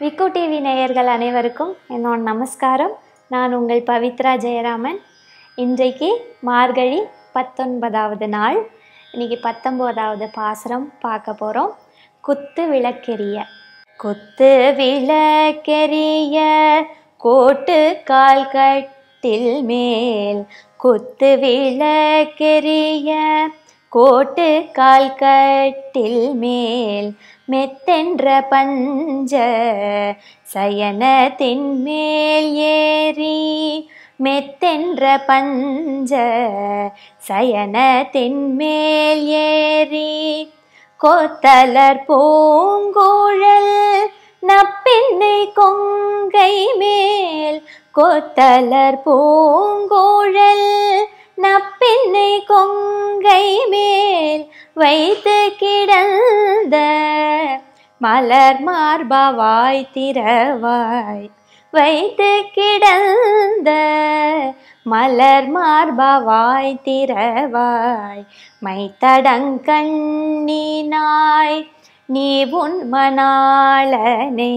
விக்கு டிவி நேயர்கள் அனைவருக்கும் என்னோட நமஸ்காரம் நான் உங்கள் பவித்ரா ஜெயராமன் இன்றைக்கு மார்கழி பத்தொன்பதாவது நாள் இன்னைக்கு பத்தொம்போதாவது பாசுரம் பார்க்க போகிறோம் குத்து விளக்கெரிய குத்து விளக்கெரிய கோட்டு கால் கட்டில் மேல் குத்து விளக்கெரிய கோட்டு கால் கட்டில் மேல் மெத்தென்ற பஞ்ச சயனத்தின் மேல் ஏறி மெத்தென்ற பஞ்ச சயனத்தின் மேல் ஏறி கோத்தலர் பூங்குழல் நப்பின்னை கொங்கை மேல் கோத்தலர் பூங்குழல் நப்பின்னை கொங்கை மேல் வைத்து கிடந்த மலர் மார்பவாய் திறவாய் வைத்து கிடந்த மலர் மார்பவாய் திறவாய் மைத்தடங்கண்ணினாய் நீ உன் மணாளனை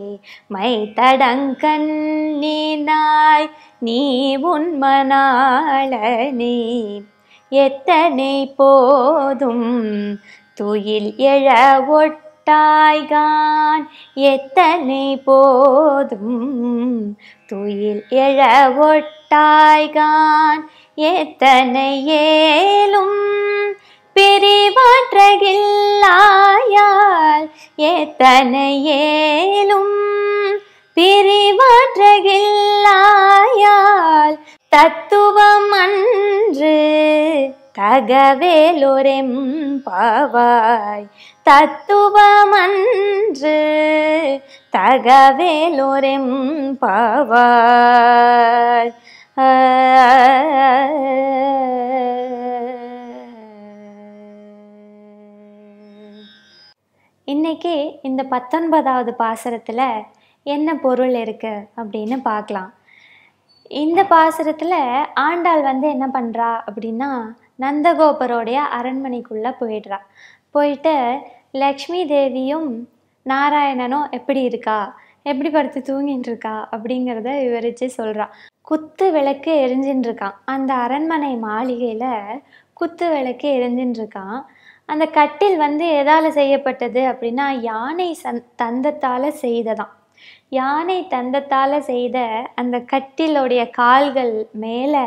மைத்தடங்கண்ணினாய் நீ உன் மணாளனை எத்தனை போதும் துயில் எழ ஒட்டாய்கான் எத்தனை போதும் துயில் எழ ஒட்டாய்கான் எத்தனை ஏலும் பிரிவாற்றகில்லாயால் எத்தனை ஏலும் பிரிவாற்றகில்லாயால் தத்துவம் அன்று தகவேலொரெம் பாவாய் தத்துவமன்று தகவேலொரெம் பாவாய் இன்னைக்கு இந்த பத்தொன்பதாவது பாசுரத்தில் என்ன பொருள் இருக்கு அப்படின்னு பார்க்கலாம் இந்த பாசுரத்தில் ஆண்டாள் வந்து என்ன பண்ணுறா அப்படின்னா நந்தகோபரோடைய அரண்மனைக்குள்ளே போயிடுறா போயிட்டு லக்ஷ்மி தேவியும் நாராயணனும் எப்படி இருக்கா எப்படி படுத்து தூங்கிட்டு இருக்கா அப்படிங்கிறத விவரித்து சொல்கிறா குத்து விளக்கு எரிஞ்சின்னு இருக்கான் அந்த அரண்மனை மாளிகையில் குத்து விளக்கு எரிஞ்சின்னு இருக்கான் அந்த கட்டில் வந்து எதால் செய்யப்பட்டது அப்படின்னா யானை சந் தந்தத்தால் செய்ததாம் யானை தந்தத்தால் செய்த அந்த கட்டிலுடைய கால்கள் மேலே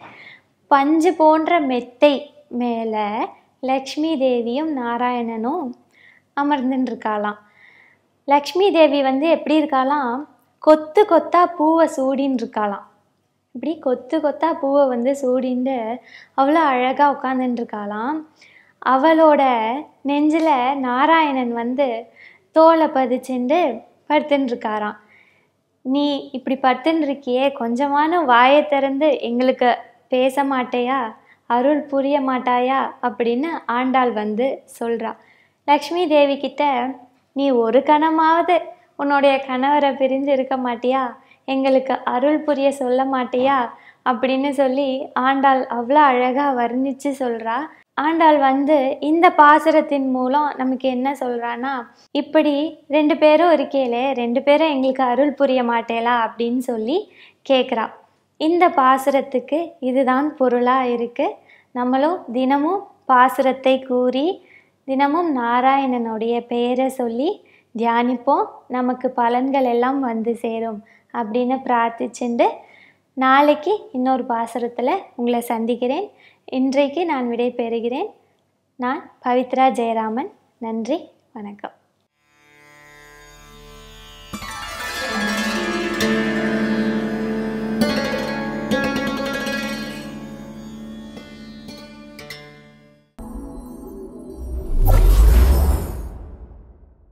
பஞ்சு போன்ற மெத்தை மேலே லக்ஷ்மி தேவியும் நாராயணனும் அமர்ந்துன்னு இருக்காளாம் லக்ஷ்மி தேவி வந்து எப்படி இருக்காளாம் கொத்து கொத்தா பூவை சூடின்னு இருக்காளாம் இப்படி கொத்து கொத்தா பூவை வந்து சூடிண்டு அவ்வளோ அழகாக உட்காந்துட்டு இருக்காளாம் அவளோட நெஞ்சில் நாராயணன் வந்து தோலை பதிச்சுண்டு படுத்துன்னு இருக்காராம் நீ இப்படி படுத்துன்னு இருக்கியே கொஞ்சமான வாயை திறந்து எங்களுக்கு பேச மாட்டேயா அருள் புரிய மாட்டாயா அப்படின்னு ஆண்டாள் வந்து சொல்கிறா லக்ஷ்மி தேவி கிட்ட நீ ஒரு கணமாவது உன்னுடைய கணவரை பிரிஞ்சு இருக்க மாட்டியா எங்களுக்கு அருள் புரிய சொல்ல மாட்டியா அப்படின்னு சொல்லி ஆண்டாள் அவ்வளோ அழகாக வர்ணித்து சொல்கிறா ஆண்டாள் வந்து இந்த பாசுரத்தின் மூலம் நமக்கு என்ன சொல்கிறான்னா இப்படி ரெண்டு பேரும் இருக்கேலே ரெண்டு பேரும் எங்களுக்கு அருள் புரிய மாட்டேலா அப்படின்னு சொல்லி கேட்குறா இந்த பாசுரத்துக்கு இதுதான் பொருளாக இருக்குது நம்மளும் தினமும் பாசுரத்தை கூறி தினமும் நாராயணனுடைய பெயரை சொல்லி தியானிப்போம் நமக்கு பலன்கள் எல்லாம் வந்து சேரும் அப்படின்னு பிரார்த்திச்சுண்டு நாளைக்கு இன்னொரு பாசுரத்தில் உங்களை சந்திக்கிறேன் இன்றைக்கு நான் விடை பெறுகிறேன் நான் பவித்ரா ஜெயராமன் நன்றி வணக்கம்